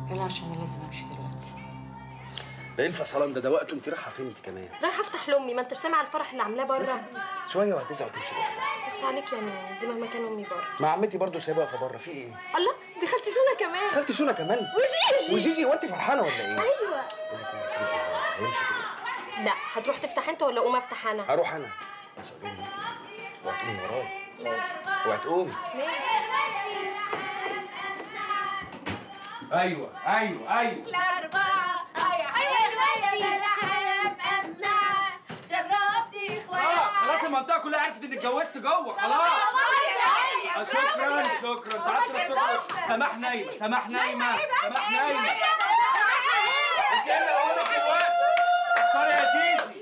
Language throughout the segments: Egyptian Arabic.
يلا عشان انا لازم امشي دلوقتي ده ايه الفصلان ده ده وقته انت رايحه فين انت كمان رايحه افتح لامي ما انتش سامع الفرح اللي عاملاه بره شويه وهتزعل وتمشي بره بس عليك يا ماما دي مهما كان امي بره مع عمتي برضه سايبها واقفه بره في ايه الله دي خالتي سونا كمان خالتي سونا كمان وجيجي وجيجي هو انت فرحانه ولا ايه ايوه بقول لك ايه سيبك من ده، هيمشي دلوقتي لا هتروح تفتح انت ولا اقوم افتح انا هروح انا بس قولي لي انت اوعي تقومي ورايا ماشي اوعي تقومي ماشي ايوه ايوه ايوه الأربعة هيا هيا هيا للحياة مأمنة شرفتي خلاص إخواتي خلاص المنطقه كلها عرفت اني اتجوزت جوه خلاص آه، شكرا شكرا تعبت نفسكم سماح نايمه سماح نايمه سماح نايمه انت ايه اللي هقول لك دلوقتي قصري يا زيزي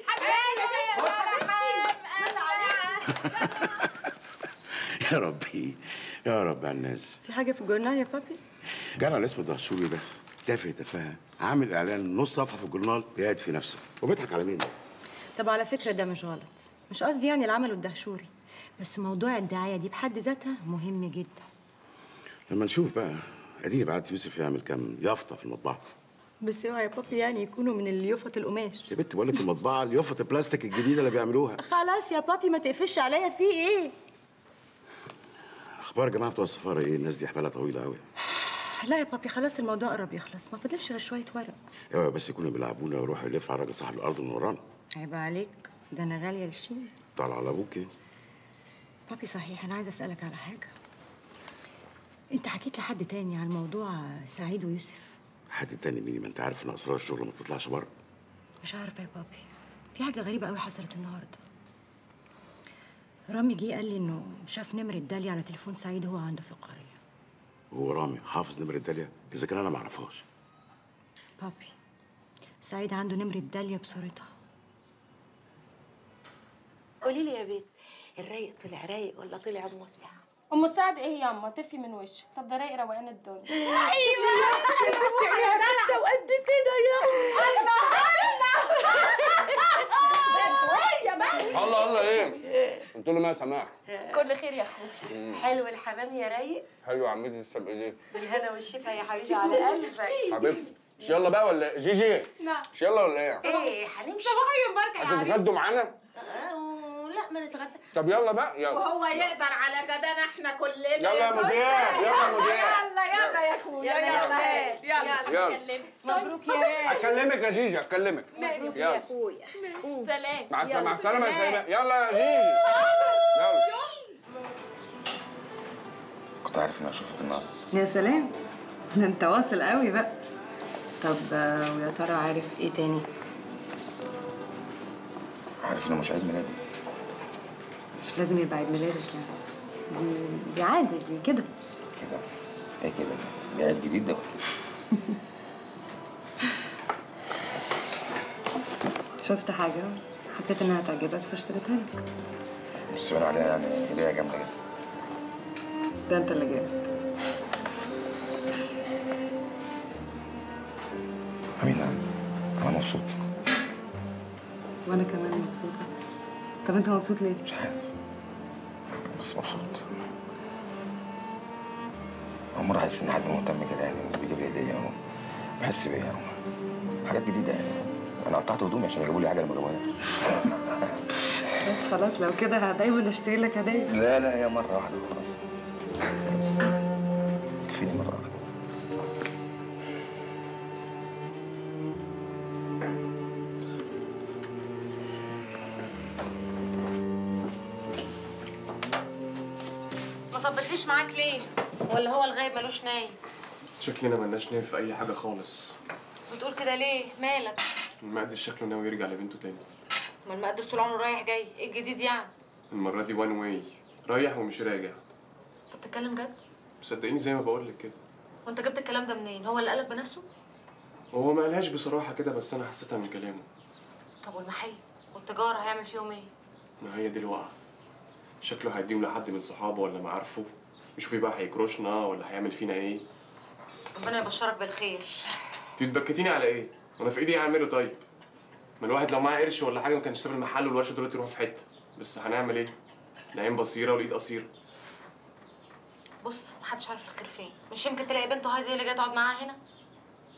يا ربي يا رب على الناس في حاجه في الجورنال يا بابي جرى اللي اسمه دهشوري ده تافه تفاهه عامل اعلان نص صفحه في الجورنال قاعد في نفسه وبيضحك على مين ده؟ طب على فكره ده مش غلط مش قصدي يعني العمل الدهشوري بس موضوع الدعايه دي بحد ذاتها مهم جدا لما نشوف بقى اديني بعت يوسف يعمل كام يافطه في المطبعه بس اوعى يا بابي يعني يكونوا من اليوفط القماش يا بنت بقول لك المطبعه اليافطه البلاستيك الجديده اللي بيعملوها خلاص يا بابي ما تقفش عليا في ايه اخبار الجماعه بتوع السفاره ايه الناس دي حبالها طويله قوي لا يا بابي خلاص الموضوع قرب يخلص ما فاضلش غير شويه ورق اوعى بس يكونوا بيلعبونا ويروحوا يلف على راجل صاحب الارض من ورانا عيب عليك ده انا غاليه للشين طالع على ابوك ايه بابي صحيح انا عايزه اسالك على حاجه انت حكيت لحد تاني عن موضوع سعيد ويوسف حد تاني مين ما انت عارف ان اسرار الشغل ما بتطلعش بره مش عارفه يا بابي في حاجه غريبه قوي حصلت النهارده رامي جه قال لي انه شاف نمره داليا على تليفون سعيد وهو عنده في القريه هو رامي حافظ نمره داليا اذا كان انا ما اعرفهاش بابي سعيد عنده نمره داليا بصورتها قولي لي يا بنت الرايق طلع رايق ولا طلع موسع ام السعد ايه يا اما طفي من وشك طب ده رايق روقان الدنيا وقد كده يا الله الله ايه قلت له ما سماح كل خير يا اخويا حلو الحمام يا رايق حلو يا عمتي تسلم ايديك بالهنا والشفا يا حبيبي على قلبك حبيبتي مش يلا بقى ولا جيجي نعم مش يلا ولا ايه ايه هنمشي صباحي مباركه يا علي هتتغدوا معانا آه، لا ما نتغدى طب يلا بقى يلا وهو يقدر على غدانا احنا كلنا يلا يا مدير يلا يا مدير يلا يلا يا اخويا يلا يلا يلا كلمك مبروك يا رايق هكلمك يا جيجي هكلمك ماشي يلا اخويا سلام مع السلامه مع السلامه يا سلامة. يلا يا جيجي يلا كنت عارف اني اشوفك النهارده يا سلام ده انت واصل قوي بقى طب آه، ويا ترى عارف ايه تاني عارف انه مش عيد ميلادي مش لازم يبقى عيد ميلادك يعني دي دي عادي دي كده كده ايه كده ده عيد جديد ده ولا إيه؟ شفت حاجه حسيت انها تعجبك فاشتريتها لك بس باين عليها يعني هديه جامده جدا ده انت اللي جايب امينه انا مبسوط وانا كمان مبسوطه طب انت مبسوط ليه مش عارف بس مبسوط اول مره احس ان حد مهتم كده يعني بيجيب لي هديه يعني بحس بيها يعني. حاجات جديده يعني انا قطعت هدومي عشان يجيبوا لي حاجه انا ما بجيبهاش طب خلاص لو كده دايما اشتري لك هديه لا لا هي مره واحده وخلاص بس كفيني مره واحده ما صبتليش معاك ليه؟ ولا هو الغايب ملوش نايم؟ شكلنا ملناش نايم في اي حاجه خالص بتقول كده ليه؟ مالك؟ المقدس شكله ناوي يرجع لبنته تاني ما المقدس طول عمره رايح جاي، ايه الجديد يعني؟ المره دي وان واي رايح ومش راجع انت بتتكلم جد؟ صدقيني زي ما بقول لك كده وانت جبت الكلام ده منين؟ هو اللي قالك بنفسه؟ هو ما قالهاش بصراحه كده بس انا حسيتها من كلامه طب والمحل؟ والتجارة هيعمل فيهم ايه؟ ما هي دي الوقعه شكله هيديهم لحد من صحابه ولا معارفه يشوف إيه بقى هيكروشنا ولا هيعمل فينا ايه ربنا يبشرك بالخير انت بتبكتيني على ايه وانا في ايدي إيه اعمله طيب ما الواحد لو معاه قرش ولا حاجه ما كانش ساب المحل والورشه دلوقتي يروحوا في حته بس هنعمل ايه العين بصيره والايد قصيره بص محدش عارف الخير فين، مش يمكن تلاقي بنته هاي زي اللي جايه تقعد معاها هنا؟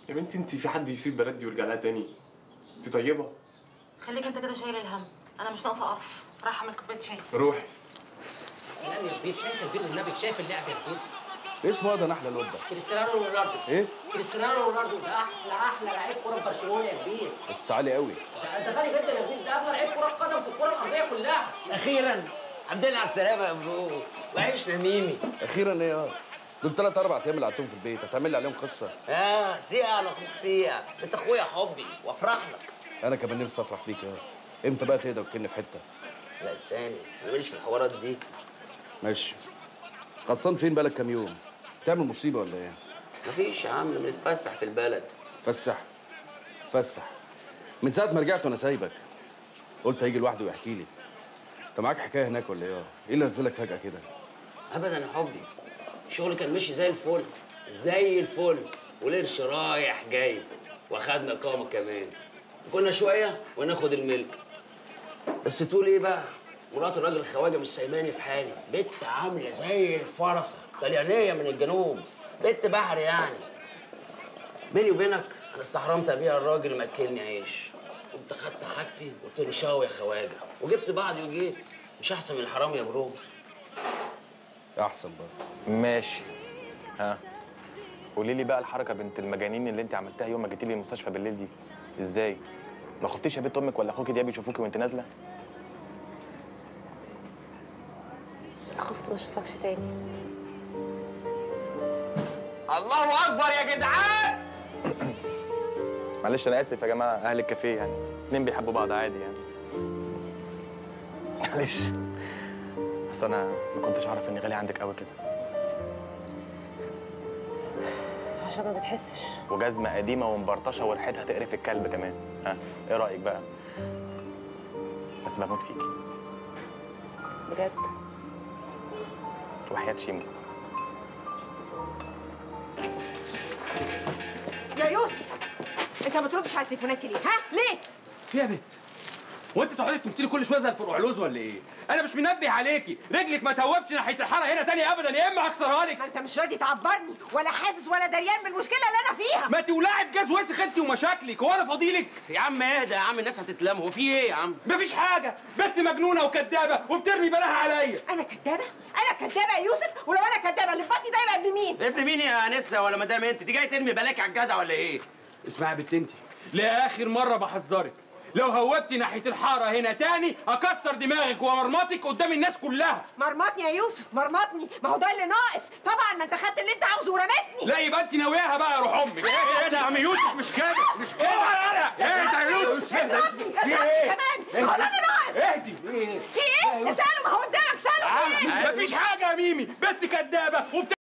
يا بنتي انت في حد يسيب بلدي ويرجع لها تاني انت طيبه خليك انت كده شايل الهم انا مش ناقصه قرف رايحه اعمل كوبايه شاي روحي سلام يا كبير شايف البيت النبي شايف اللعب يا كبير اسمه ده نحله الواد ده كريستيانو رونالدو ايه كريستيانو رونالدو ده احلى احلى لعيب كوره في برشلونه يا كبير بس عالي قوي ده انت غالي جدا يا كبير ده اغلى لعيب كره قدم في الكره الارضيه كلها اخيرا الحمد لله على السلامه يا برو وحشنا ميمي اخيرا ايه اه دول ثلاث اربع ايام اللي قعدتهم في البيت هتعمل لي عليهم قصه اه سيئة على اخوك سيئة انت اخويا حبي وافرح لك انا كمان نفسي افرح بيك اه امتى بقى تهدى وتكني في حته لا ثاني انا ماليش في الحوارات دي ماشي غطسان فين بقالك كام يوم بتعمل مصيبه ولا ايه مفيش يا عم بنتفسح في البلد فسح فسح من ساعه ما رجعت وانا سايبك قلت هيجي لوحده ويحكي لي انت معاك حكايه هناك ولا ايه ايه اللي نزلك فجاه كده ابدا يا حبي الشغل كان ماشي زي الفل زي الفل والقرش رايح جاي واخدنا قامه كمان كنا شويه وناخد الملك بس تقول ايه بقى مرات الراجل الخواجه مش سايباني في حالي بنت عامله زي الفرسه طليانيه من الجنوب بنت بحر يعني بيني وبينك انا استحرمت ابيع الراجل ماكلني عيش قمت خدت حاجتي وقلت له شاوي يا خواجه وجبت بعضي وجيت مش احسن من الحرام يا برو احسن بقى ماشي ها قولي لي بقى الحركه بنت المجانين اللي انت عملتها يوم ما جيتي لي المستشفى بالليل دي ازاي ما خفتيش يا بنت امك ولا اخوكي دياب يشوفوكي وانت نازله خفت ما اشوفكش تاني الله اكبر يا جدعان معلش انا اسف يا جماعه اهل الكافيه يعني اتنين بيحبوا بعض عادي يعني معلش بس انا ما كنتش اعرف اني غالي عندك قوي كده عشان ما بتحسش وجزمه قديمه ومبرطشه وريحتها تقرف الكلب كمان ها ايه رايك بقى بس بموت فيكي بجد وحياه شيمو يا يوسف انت ما بتردش على تليفوناتي ليه ها ليه في يا بنت وانت تقعدي تنطلي كل شويه زي الفرقعلوز ولا ايه؟ انا مش منبه عليكي، رجلك ما توبش ناحيه الحاره هنا تاني ابدا يا اما هكسرها لك. ما انت مش راضي تعبرني ولا حاسس ولا دريان بالمشكله اللي انا فيها ما تولعي بجاز وسخ انت ومشاكلك، هو انا فاضيلك؟ يا عم اهدى يا عم الناس هتتلم هو في ايه يا عم مفيش حاجه، بنت مجنونه وكدابه وبترمي بلاها عليا. انا كدابه انا كدابه يا يوسف ولو انا كدابه اللي في بطني ده يبقى ابن مين ابن مين يا انسه ولا مدام انت دي جاي ترمي بلاك على الجدع ولا ايه اسمعي يا بنت انت، لاخر مره بحذرك، لو هوبتي ناحيه الحاره هنا تاني هكسر دماغك ومرمطك قدام الناس كلها. مرمطني يا يوسف مرمطني ما هو ده اللي ناقص طبعا ما انت خدت اللي انت عاوزه ورمتني لا يبقى انت ناوياها بقى يا روح امك. ايه ايه ده يا عم يوسف مش كده مش كده. اوعى انا ايه ده يا يوسف؟ مرمطني في ايه؟ كمان هو ده اللي ناقص اهدي ايه؟ في ايه اساله ما هو قدامك ساله في ايه مفيش حاجه يا ميمي، بنت كدابه وبت